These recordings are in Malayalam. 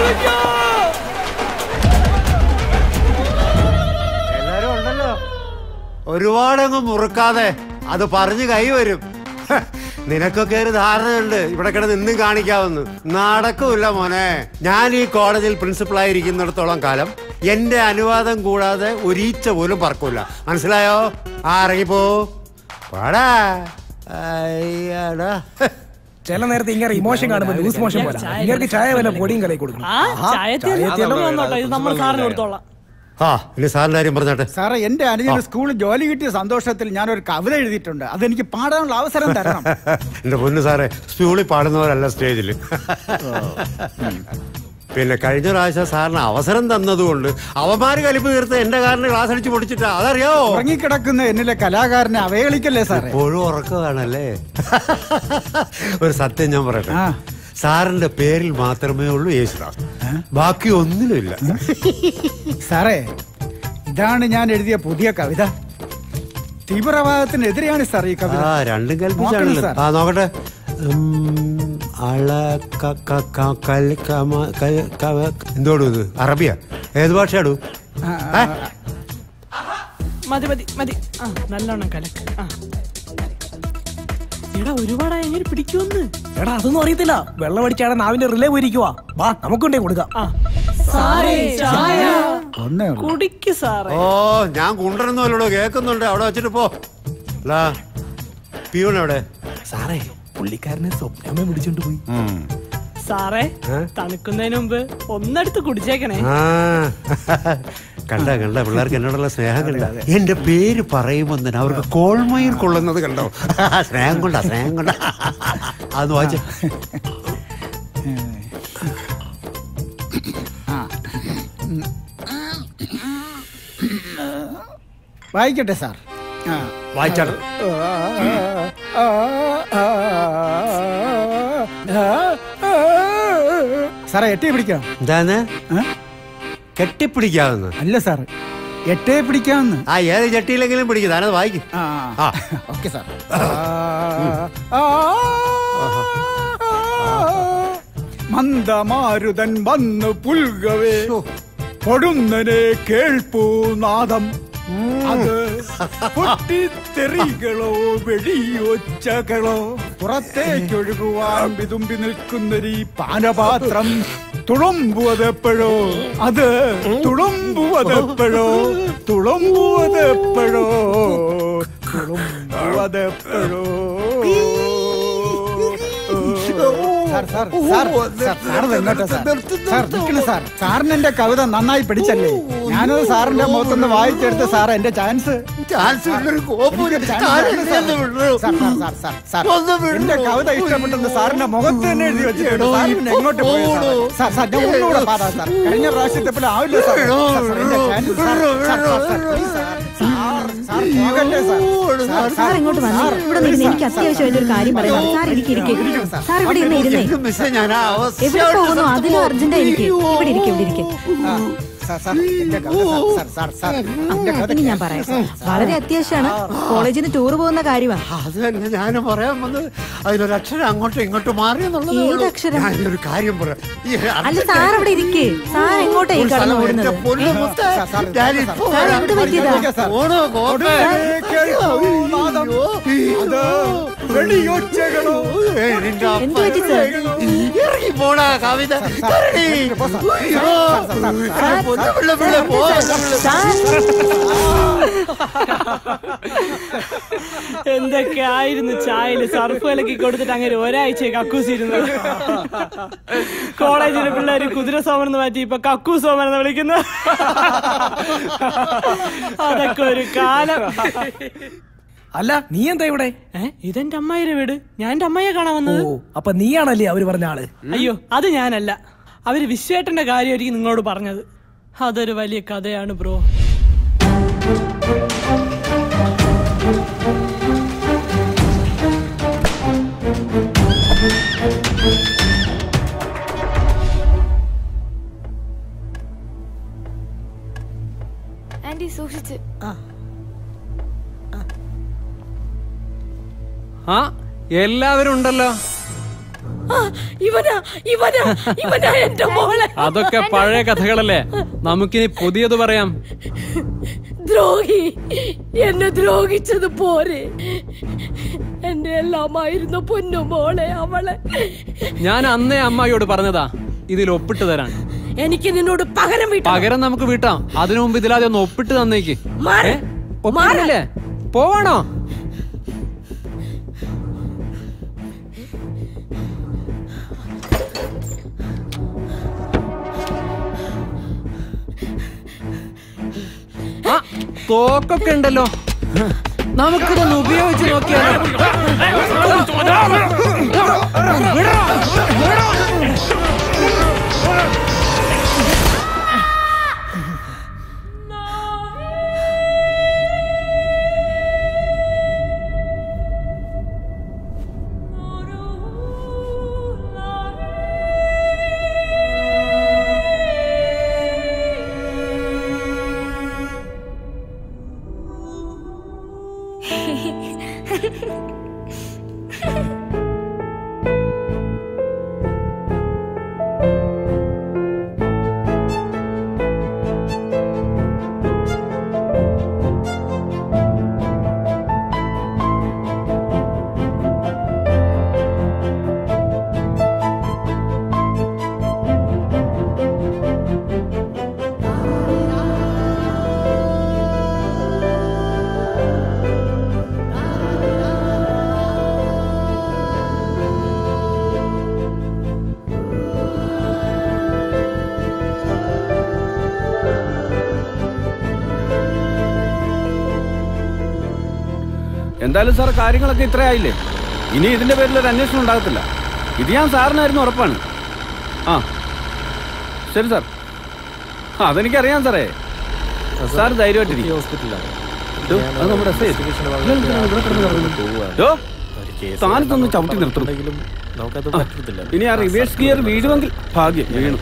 എല്ലാരും ഉണ്ടല്ലോ ഒരുപാടങ്ങ് മുറുക്കാതെ അത് പറഞ്ഞു കൈ വരും ഹ, നിനക്കൊക്കെ ഒരു ധാരണയുണ്ട് ഇവിടെ കിടന്ന് ഇന്നും കാണിക്കാവുന്നു നടക്കൂല മോനെ ഞാൻ ഈ കോളേജിൽ പ്രിൻസിപ്പൾ ആയിരിക്കുന്നിടത്തോളം കാലം എന്റെ അനുവാദം കൂടാതെ ഒരീച്ച പോലും പറക്കൂല മനസ്സിലായോ ആ ഇറങ്ങിപ്പോ പാടാ അയ്യടാ ചില നേരത്തെ ഇങ്ങനെ ഇമോഷൻ കാണുമ്പോൾ ലൂസ് മോഷൻ പോലെ ഇങ്ങനെ ചായ വല്ല പൊടിയും കലയി കൊടുക്കണം ആ ചായത്തിൽ വന്നോട്ടോ ഇത് നമ്മൾ സാറിന് കൊടുത്തോളാം ആ ഇനി സാറിന്റെ കാര്യം പറഞ്ഞാട്ടെ സാറേ എന്റെ അനുജന് സ്കൂളിൽ ജോലി കിട്ടിയ സന്തോഷത്തിൽ ഞാൻ ഒരു കവിത എഴുതിയിട്ടുണ്ട് അതെനിക്ക് പാടാനുള്ള അവസരം തരണം എന്റെ പൊന്നു സാറേ സ്കൂളിൽ പാടുന്നവരല്ല സ്റ്റേജിൽ പിന്നെ കഴിഞ്ഞ പ്രാവശ്യം സാറിന് അവസരം തന്നതുകൊണ്ട് അവന്മാര് കലിപ്പ് തീർത്ത് എന്റെ കാറിന് ക്ലാസ് അടിച്ച് പൊടിച്ചിട്ടാ അതറിയാവോ ഉറങ്ങിക്കിടക്കുന്ന എന്നിലെ കലാകാരനെ അവഹേളിക്കല്ലേ സാറേ എപ്പോഴും ഉറക്കമാണല്ലേ ഒരു സത്യം ഞാൻ പറയട്ടെ ആ. സാറിന്റെ പേരിൽ മാത്രമേ ഉള്ളൂ യേശുദാസ് ബാക്കി ഒന്നിലുമില്ല സാറേ ഇതാണ് ഞാൻ എഴുതിയ പുതിയ കവിത തീവ്രവാദത്തിനെതിരെയാണ് സാർ ഈ കവിത ആ രണ്ടും നോക്കണം കൽപ്പിച്ചാണല്ലോ സാർ. ആ നോക്കട്ടെ ഉം, അള ക- ക- ക- കൽ കമ- കൽ- കവ- എന്തോടും ഇത് അറബിയ ഏത് ഭാഷയാടു ആ, ആ, മതി മതി മതി ആ നല്ലോണം കലക്ക് ആ എടാ ഒരുപാടായി എങ്ങനെ പിടിക്കുമെന്ന് എടാ അതൊന്നും അറിയത്തില്ല വെള്ളം അടിച്ചാണ് നാവിന്റെ റിലേ പോയിരിക്കുവാ വാ നമുക്കുണ്ടേ കൊടുക്കാം ആ സാറേ ചായ ഒന്നേ ഉള്ളൂ. കുടിക്ക് സാറേ ഓ ഞാൻ കൊണ്ടുവരുന്നല്ലോ കേൾക്കുന്നുണ്ട് അവിടെ വെച്ചിട്ട് പോ അല്ല പിയൂൺ എവിടെ സാറേ പുള്ളിക്കാരനെ സ്വപ്നമേ പിടിച്ചോണ്ട് പോയി സാറേ തണുക്കുന്നതിന് മുമ്പ് ഒന്നെടുത്ത് കുടിച്ചേക്കണേ ആ കണ്ട കണ്ട പിള്ളേർക്ക് എന്നോടുള്ള സ്നേഹം കണ്ട എന്റെ പേര് പറയുമ്പോ തന്നെ അവർക്ക് കോൾമയിൽ കൊള്ളുന്നത് കണ്ടോ സ്നേഹം കൊണ്ടാ സ്നേഹം കൊണ്ടാ അതൊന്ന് വായിച്ച വായിക്കട്ടെ സാർ ആ. വായിച്ചാണ് ആ, ആ, ആ, ആ. സാറേ എട്ടേ പിടിക്കാം എന്താന്ന് ഏ? കെട്ടിപ്പിടിക്കാവുന്ന അല്ല സാർ എട്ടേ പിടിക്കാമെന്ന് ആ ഏത് ചട്ടിയിലെങ്കിലും പിടിക്കും താനത് വായിക്കും ആ ആ. ഓക്കെ സാർ ആ, ആ, മന്ദമാരുതൻ വന്നു പുൽകവേ പൊടുന്നനെ കേൾപ്പൂ നാദം അത് പൊട്ടിത്തെറികളോ വെടിയൊച്ചകളോ പുറത്തേക്കൊഴുകുവാൻ വിതുമ്പി നിൽക്കുന്നൊരു ഈ പാനപാത്രം തുളുമ്പുവതെപ്പോഴോ അത് തുളുമ്പുവതെപ്പോഴോ തുളുമ്പുവതെപ്പോഴോ തുളുമ്പുവതെപ്പോഴോ sir sir sir sir sir ഇതെങ്ങോട്ടാ സാർ സാർ നിൽക്കണ സാർ സാറിന് എന്റെ കവിത നന്നായി പിടിച്ചല്ലേ ഞാനത് സാറിന്റെ മുഖത്തൊന്ന് വായിച്ചെടുത്ത് സാർ എന്റെ ചാൻസ് ചാൻസ് ഉള്ളൊരു കോപ്പൂര്. ചാൻസ് ഇല്ലെന്ന് വിടൂ. എന്റെ കവിത ഇഷ്ടപ്പെട്ടെന്ന് സാറിന്റെ മുഖത്ത് തന്നെ എഴുതി വെച്ചിട്ടുണ്ട് സാർ പിന്നെ എങ്ങോട്ട് പോയി സാർ സാർ ഞാൻ ഒന്നുകൂടെ പാടാം സാർ കഴിഞ്ഞ പ്രാവശ്യത്തെ പോലെ ആവില്ല സാർ സാർ, സാർ, എന്റെ chance, sir, sir, sir, sir, please, sir. Sir, sir, പോകല്ലേ സാർ? സാർ, സാർ ഇങ്ങോട്ട് വന്നു സാർ, ഇവിടെ നിന്ന് please, എനിക്ക് സാർ, അത്യാവശ്യമായിട്ട് ഒരു കാര്യം പറയാം സാർ ഇരിക്കെ ഇരിക്കെ സാർ ഇവിടെ ഇരുന്ന് ഇരുന്നേ എന്റെ മിസ്സേ, ഞാൻ ആ എവിടെ അവസ്ഥയായിട്ട് പോകുന്നു സ്ഥലത്ത് അതിലും അർജന്റ് എനിക്ക് ഇവിടെ ഇരിക്കെ ഇവിടെ ഇരിക്കെ ആ, സാർ, സാർ, എന്റെ കവിത, സാർ, സാർ, സാർ, സാർ, എന്റെ കവിത ഇനി ഞാൻ പറയാം വളരെ അത്യാവശ്യമാണ് കോളേജിന് ടൂർ പോകുന്ന കാര്യമാണ് അത് തന്നെ ഞാനും പറയാൻ വന്നത് അതിലൊരു അക്ഷരം അങ്ങോട്ടും ഇങ്ങോട്ടും മാറി എന്നുള്ളതേ ഏത് ഉള്ളൂ. അക്ഷരം? ഞാനൊരു കാര്യം പറയാം ഈ അല്ല സാർ അവിടെ ഇരിക്കെ സാർ എങ്ങോട്ടാ ഈ ഒരു കടന്നു സ്ഥലം ഓടുന്നത് എന്റെ പൊന്നു മുത്തേ, സാർ, സാർ, ഞാനിപ്പോ സാർ, വരാം. എന്ത് പറ്റിയതാ? സാർ. ഓടോ, കോപ്പേ. കേൾക്കൂ നാദം. അത് വെടിയൊച്ചകളോ ഏയ്, നിന്റെ അപ്പ എന്ത് പറ്റി സാർ? ഇറങ്ങി പോടാ കവിത ഇറങ്ങി. അയ്യോ. സാർ, പൊന്നു പിള്ള, പിള്ള, പോ. സാർ എന്തൊക്കെ ആയിരുന്നു ചായയില് സർഫ് കലക്കി കൊടുത്തിട്ട് അങ്ങനെ ഒരാഴ്ച കക്കൂസിരുന്നത് കോളേജിലെ പിള്ളേര് കുതിര സോമൻ എന്ന് മാറ്റി ഇപ്പൊ കക്കൂ സോമൻ എന്ന് വിളിക്കുന്നു അതൊക്കെ ഒരു കാലം അല്ല നീ എന്താ ഇവിടെ ഏ ഇതെന്റെ അമ്മായിയുടെ വീട് ഞാൻ എന്റെ അമ്മയെ കാണാൻ ഓ വന്നത് അപ്പൊ നീയാണല്ലേ അവര് പറഞ്ഞ ആള് അയ്യോ അത് ഞാനല്ല അവര് വിശ്വേട്ടന്റെ കാര്യമായിരിക്കും നിങ്ങളോട് പറഞ്ഞത് അതൊരു വലിയ കഥയാണ് ബ്രോ ആന്റി സൂക്ഷിച്ച് ആ എല്ലാവരും ഉണ്ടല്ലോ ആ, ഇവനാ ഇവനാ ഇവനാ എന്റെ മോളെ അതൊക്കെ പഴയ കഥകളല്ലേ നമുക്കിനി പുതിയത് പറയാം ദ്രോഹി എന്നെ ദ്രോഹിച്ചത് പോരെ എന്റെ എല്ലാമായിരുന്നു പൊന്നു മോളെ അവളെ ഞാൻ അന്നേ അമ്മായിയോട് പറഞ്ഞതാ ഇതിൽ ഒപ്പിട്ട് തരാൻ എനിക്ക് നിന്നോട് പകരം വീട്ട പകരം നമുക്ക് വീട്ടാം അതിനു മുമ്പ് ഇതിലാദ്യം ഒന്ന് ഒപ്പിട്ട് തന്നേക്ക് മാറ്. ഏ? ഒപ്പിട്ടില്ലേ പോവാണോ ആ, തോക്കൊക്കെ ഉണ്ടല്ലോ നമുക്കിതൊന്ന് ഉപയോഗിച്ച് നോക്കിയാലോ വിടറോ, വിടറോ. എന്തായാലും സാർ കാര്യങ്ങളൊക്കെ ഇത്രയായില്ലേ ഇനി ഇതിന്റെ പേരിൽ ഒരു അന്വേഷണം ഉണ്ടാകത്തില്ല ഇത് ഞാൻ സാറിനായിരുന്നു ഉറപ്പാണ് ആ ശരി സാർ ആ, അതെനിക്കറിയാം സാറേ സാർ ധൈര്യമായിട്ടിരിക്കും ഡോ, അത് നമ്മുടെ എസ് ഐ. ഇയാൾ എന്തിനാണ് ഇവിടെ കിടന്ന് കറങ്ങുന്നത്? ഡോ, സ്ഥാനത്തൊന്ന് ചവിട്ടി നിർത്തണം ആ, ഇനി ആ റിവേഴ്സ് ഗിയർ വീഴുമെങ്കിൽ ഭാഗ്യം വീണു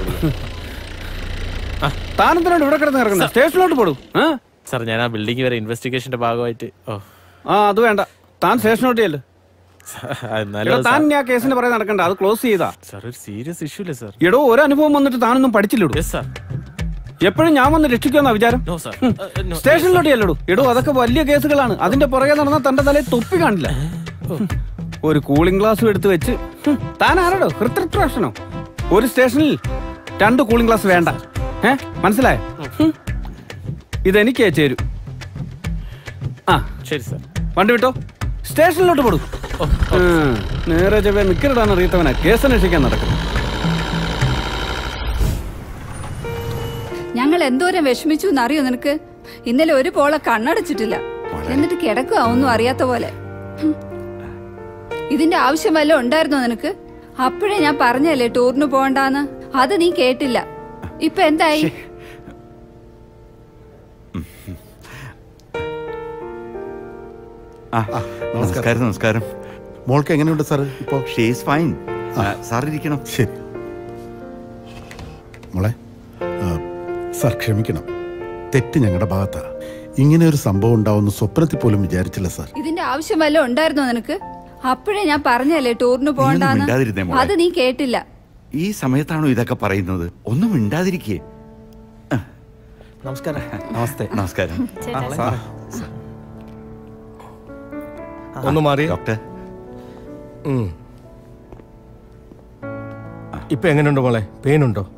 താനെന്തിനാണ് ഇവിടെ കിടന്ന് കിടക്കുന്നത് സ്റ്റേഷനിലോട്ട് പോടും ആ സാർ ഞാൻ ആ ബിൽഡിംഗ് വരെ ഇൻവെസ്റ്റിഗേഷന്റെ ഭാഗമായിട്ട് ഓ ആ അത് വേണ്ട താൻ സ്റ്റേഷനോട്ട് ചെല്ല് എന്നാലും എടോ, താൻ ഇനി ആ കേസിന്റെ പറയാൻ നടക്കണ്ട അത് ക്ലോസ് ചെയ്താ സാർ ഒരു സീരിയസ് ഇഷ്യൂ അല്ലേ സാർ എടോ ഒരു അനുഭവം വന്നിട്ട് താനൊന്നും പഠിച്ചില്ലടോ യെസ് സാർ എപ്പോഴും ഞാൻ വന്ന് രക്ഷിക്കുമെന്നാ വിചാരം നോ സാർ സ്റ്റേഷനിലോട്ട് ചെല്ലടോ എടോ അതൊക്കെ വലിയ കേസുകളാണ് അതിന്റെ പുറകെ നടന്നാൽ തന്റെ തലയിൽ തൊപ്പി കാണില്ല ഒരു കൂളിംഗ് ഗ്ലാസ് എടുത്ത് വെച്ച് ഹും, താൻ ആരാടോ ഹൃത്രക്ഷനോ ഒരു സ്റ്റേഷനിൽ രണ്ട് കൂളിംഗ് ഗ്ലാസ് വേണ്ട ഏ മനസ്സിലായോ ഹും. ഇതെനിക്കേ ചേരൂ ആ ശരി സാർ വണ്ടി വിട്ടോ സ്റ്റേഷനിലോട്ട് പോടൂ ഉം, നേരെ ചെവ്വേ മിക്കറിടാൻ അറിയത്തവനാ കേസ് അന്വേഷിക്കാൻ നടക്കും ഞങ്ങൾ എന്തോരം വിഷമിച്ചു എന്നറിയോ നിനക്ക് ഇന്നലെ ഒരു പോളെ കണ്ണടച്ചിട്ടില്ല എന്നിട്ട് കിടക്കുക ഒന്നും അറിയാത്ത പോലെ ഹും. ഇതിന്റെ ആവശ്യം വല്ലതും ഉണ്ടായിരുന്നോ നിനക്ക് അപ്പോഴേ ഞാൻ പറഞ്ഞല്ലേ ടൂറിന് പോകണ്ടാന്ന് അത് നീ കേട്ടില്ല ഇപ്പൊ എന്തായി ആ, നമസ്കാരം നമസ്കാരം മോൾക്ക് എങ്ങനെയുണ്ട് സാർ ഇപ്പോ ഷീസ് ഫൈൻ സാർ ഇരിക്കണം ശരി മോളെ ആ, സാർ ക്ഷമിക്കണം തെറ്റ് ഞങ്ങളുടെ ഭാഗത്താ ഇങ്ങനെ ഒരു സംഭവം ഉണ്ടാവുന്ന സ്വപ്നത്തിൽ പോലും വിചാരിച്ചില്ല സാർ ഇതിന്റെ ആവശ്യം വല്ലതും ഉണ്ടായിരുന്നോ നിനക്ക് അപ്പോഴേ ഞാൻ പറഞ്ഞല്ലേ ടൂറിന് പോകണ്ടാന്ന് മിണ്ടാതിരുന്നേ മോളെ. അത് നീ കേട്ടില്ല ഈ സമയത്താണോ ഇതൊക്കെ പറയുന്നത് ഒന്നും മിണ്ടാതിരിക്കേ നമസ്കാരം നമസ്തേ നമസ്കാരം സാർ. ഒന്ന് മാറി ഡോക്ടർ ഇപ്പൊ എങ്ങനെയുണ്ട് മോളെ പെയിൻ ഉണ്ടോ